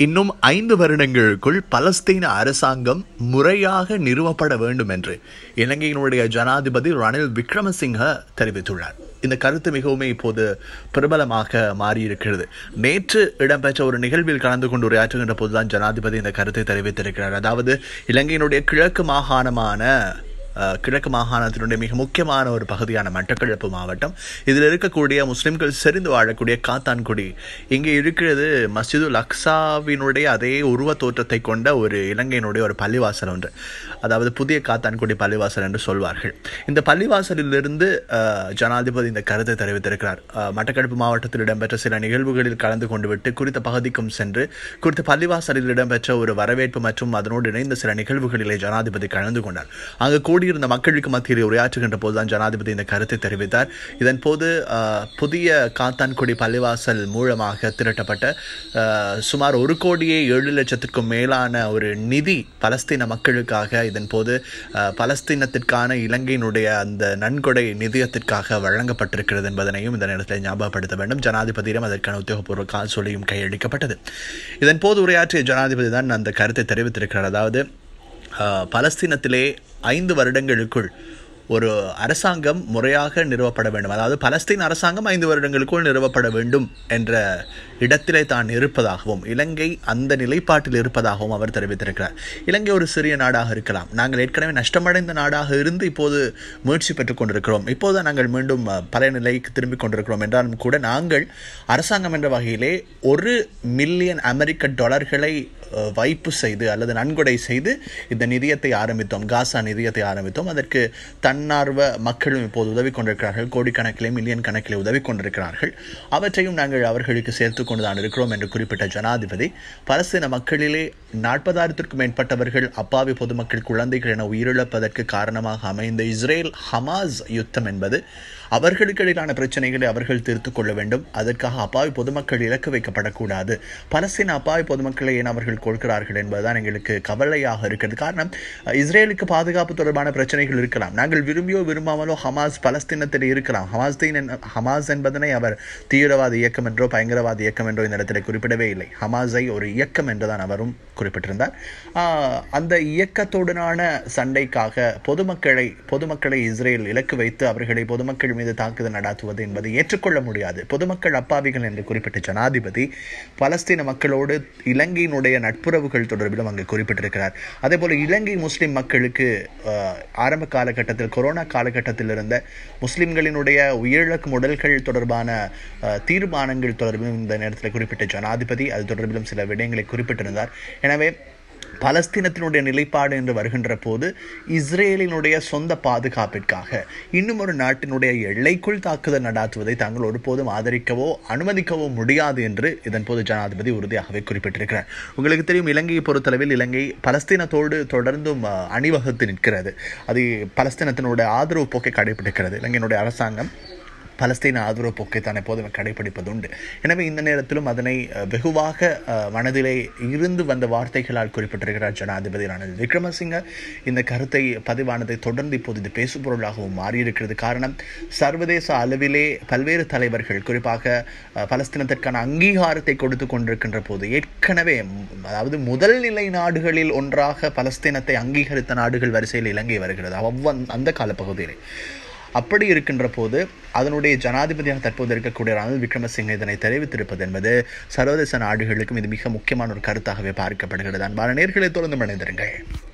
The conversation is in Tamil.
இன்னும் ஐந்து வருடங்களுக்குள் பலஸ்தீன அரசாங்கம் முறையாக நிறுவப்பட வேண்டும் என்று இலங்கையினுடைய ஜனாதிபதி ரணில் விக்ரமசிங்க தெரிவித்துள்ளார் இந்த கருத்து மிகவும் இப்போது பிரபலமாக மாறியிருக்கிறது நேற்று இடம்பெற்ற ஒரு நிகழ்வில் கலந்து கொண்டு உரையாற்றுகின்ற போதுதான் ஜனாதிபதி இந்த கருத்தை தெரிவித்திருக்கிறார் அதாவது இலங்கையினுடைய கிழக்கு மாகாணமான அஹ், கிழக்கு மாகாணத்தினுடைய மிக முக்கியமான ஒரு பகுதியான மட்டக்களப்பு மாவட்டம் இதில் இருக்கக்கூடிய முஸ்லிம்கள் செறிந்து வாழக்கூடிய காத்தான்குடி இங்கே இருக்கிறது மஸ்ஜிதுல் அக்ஸாவினுடைய அதே உருவ தோற்றத்தை கொண்ட ஒரு இலங்கையினுடைய ஒரு பள்ளிவாசல் ஒன்று அதாவது புதிய காத்தான்குடி பள்ளிவாசல் என்று சொல்வார்கள் இந்த பள்ளிவாசலிலிருந்து அஹ், ஜனாதிபதி இந்த கருத்தை தெரிவித்திருக்கிறார் அஹ், மட்டக்களப்பு மாவட்டத்தில் இடம்பெற்ற சில நிகழ்வுகளில் கலந்து கொண்டு விட்டு குறித்த பகுதிக்கும் சென்று குறித்த பள்ளிவாசலில் இடம்பெற்ற ஒரு வரவேற்பு மற்றும் அதனோடு இணைந்த சில நிகழ்வுகளிலே ஜனாதிபதி கலந்து கொண்டார் அங்கு கூடியிருந்த மக்களுக்கு மத்தியில் உரையாற்றுகின்ற போதுதான் ஜனாதிபதி இந்த கருத்தை தெரிவித்தார் இதன் போது அஹ், புதிய காத்தான்குடி பள்ளிவாசல் மூலமாக திரட்டப்பட்ட அஹ், சுமார் ஒரு கோடியே ஏழு லட்சத்திற்கும் மேலான ஒரு நிதி பலஸ்தீன மக்களுக்காக இதன் போது அஹ், பலஸ்தீனத்திற்கான இலங்கையினுடைய அந்த நன்கொடை நிதியத்திற்காக வழங்கப்பட்டிருக்கிறது என்பதனையும் இந்த நேரத்தில் ஞாபகப்படுத்த வேண்டும் ஜனாதிபதியிடம் அதற்கான உத்தியோகபூர்வ காசோலையும் கையளிக்கப்பட்டது இதன் போது உரையாற்றிய ஜனாதிபதி தான் அந்த கருத்தை தெரிவித்திருக்கிறார் அதாவது அஹ், பலஸ்தீனத்திலே ஐந்து வருடங்களுக்குள் ஒரு அரசாங்கம் முறையாக நிறுவப்பட வேண்டும் அதாவது பலஸ்தீன் அரசாங்கம் ஐந்து வருடங்களுக்குள் நிறுவப்பட வேண்டும் என்ற இடத்திலே தான் இருப்பதாகவும் இலங்கை அந்த நிலைப்பாட்டில் இருப்பதாகவும் அவர் தெரிவித்திருக்கிறார் இலங்கை ஒரு சிறிய நாடாக இருக்கலாம் நாங்கள் ஏற்கனவே நஷ்டமடைந்த நாடாக இருந்து இப்போது முயற்சி பெற்றுக் கொண்டிருக்கிறோம் இப்போது நாங்கள் மீண்டும் அஹ், பழைய நிலைக்கு திரும்பிக் கொண்டிருக்கிறோம் என்றாலும் கூட நாங்கள் அரசாங்கம் என்ற வகையிலே ஒரு மில்லியன் அமெரிக்க டாலர்களை அஹ், வைப்பு செய்து அல்லது நன்கொடை செய்து இந்த நிதியத்தை ஆரம்பித்தோம் காசா நிதியத்தை ஆரம்பித்தோம் அதற்கு தன்னார்வ மக்களும் இப்போது உதவி கொண்டிருக்கிறார்கள் கோடிக்கணக்கிலே மில்லியன் கணக்கிலே உதவி கொண்டிருக்கிறார்கள் அவற்றையும் நாங்கள் அவர்களுக்கு சேர்த்து கொண்டு தான் இருக்கிறோம் என்று குறிப்பிட்ட ஜனாதிபதி பலஸ்தீன மக்களிலே நாற்பதாயிரத்திற்கும் மேற்பட்டவர்கள் அப்பாவி பொதுமக்கள் குழந்தைகள் என உயிரிழப்பதற்கு காரணமாக அமைந்த இஸ்ரேல் ஹமாஸ் யுத்தம் என்பது அவர்களுக்கு இடையிலான பிரச்சனைகளை அவர்கள் தீர்த்துக் கொள்ள வேண்டும் அதற்காக அப்பாவி பொதுமக்கள் இலக்கு வைக்கப்படக்கூடாது பலஸ்தீன அப்பாவி பொதுமக்களை ஏன் அவர்கள் கொள்கிறார்கள் என்பதுதான் எங்களுக்கு கவலையாக இருக்கிறது காரணம் அஹ், இஸ்ரேலுக்கு பாதுகாப்பு தொடர்பான பிரச்சனைகள் இருக்கலாம் நாங்கள் விரும்பியோ விரும்பாமலோ ஹமாஸ் பலஸ்தீனத்தில் இருக்கலாம் ஹமாஸ் தீன் என்ன- ஹமாஸ் என்பதனை அவர் தீவிரவாத இயக்கம் என்றோ பயங்கரவாத இயக்கம் என்றோ இந்த இடத்தில் குறிப்பிடவே இல்லை ஹமாஸை ஒரு இயக்கம் என்றுதான் அவரும் குறிப்பிட்டிருந்தார் ஆஹ், அந்த இயக்கத்துடனான சண்டைக்காக பொதுமக்களை பொதுமக்களை இஸ்ரேல் இலக்கு வைத்து அவர்களை பொதுமக்கள் மீது தாக்குதல் நடாத்துவது என்பது ஏற்றுக்கொள்ள முடியாது பொதுமக்கள் அப்பாவிகள் என்று குறிப்பிட்ட ஜனாதிபதி பலஸ்தீன மக்களோடு இலங்கையினுடைய நட்புறவுகள் தொடர்பிலும் அங்கு குறிப்பிட்டிருக்கிறார் அதே போல இலங்கை முஸ்லிம் மக்களுக்கு ஆஹ், ஆரம்ப காலகட்டத்தில் கொரோனா காலகட்டத்தில் இருந்த முஸ்லிம்களினுடைய உயிரிழக்கும் உடல்கள் தொடர்பான ஆஹ், தீர்மானங்கள் தொடர்பிலும் இந்த நேரத்தில் குறிப்பிட்ட ஜனாதிபதி அது தொடர்பிலும் சில விடயங்களை குறிப்பிட்டிருந்தார் எனவே பலஸ்தீனத்தினுடைய நிலைப்பாடு என்று வருகின்ற போது இஸ்ரேலினுடைய சொந்த பாதுகாப்பிற்காக இன்னும் ஒரு நாட்டினுடைய எல்லைக்குள் தாக்குதல் நடாத்துவதை தாங்கள் ஒருபோதும் ஆதரிக்கவோ அனுமதிக்கவோ முடியாது என்று இதன் போது ஜனாதிபதி உறுதியாகவே குறிப்பிட்டிருக்கிறார் உங்களுக்கு தெரியும் இலங்கையை பொறுத்தளவில் இலங்கை பலஸ்தீனத்தோடு தொடர்ந்தும் அஹ், அணிவகுத்து நிற்கிறது அது பலஸ்தீனத்தினுடைய ஆதரவு போக்கை கடைபிடிக்கிறது இலங்கையினுடைய அரசாங்கம் பலஸ்தீன ஆதரவு போக்கை தான் எப்போதும் கடைபிடிப்பதுண்டு எனவே இந்த நேரத்திலும் அதனை அஹ், வெகுவாக அஹ், மனதிலே இருந்து வந்த வார்த்தைகளால் குறிப்பிட்டிருக்கிறார் ஜனாதிபதி ரணில் விக்ரமசிங்க இந்த கருத்தை பதிவானதை தொடர்ந்து இப்போது இது பேசுபொருளாகவும் மாறியிருக்கிறது காரணம் சர்வதேச அளவிலே பல்வேறு தலைவர்கள் குறிப்பாக அஹ், பலஸ்தீனத்திற்கான அங்கீகாரத்தை கொடுத்து கொண்டிருக்கின்ற போது ஏற்கனவே ம், அதாவது முதல் நிலை நாடுகளில் ஒன்றாக பலஸ்தீனத்தை அங்கீகரித்த நாடுகள் வரிசையில் இலங்கை வருகிறது அவ்வந் அந்த காலப்பகுதியிலே அப்படி இருக்கின்ற போது அதனுடைய ஜனாதிபதியாக தற்போது இருக்கக்கூடிய ரணில் விக்ரமசிங்கே இதனை தெரிவித்திருப்பது என்பது சர்வதேச நாடுகளுக்கும் இது மிக முக்கியமான ஒரு கருத்தாகவே பார்க்கப்படுகிறது அன்பான நேர்களை தொடர்ந்து மனிதருங்கள்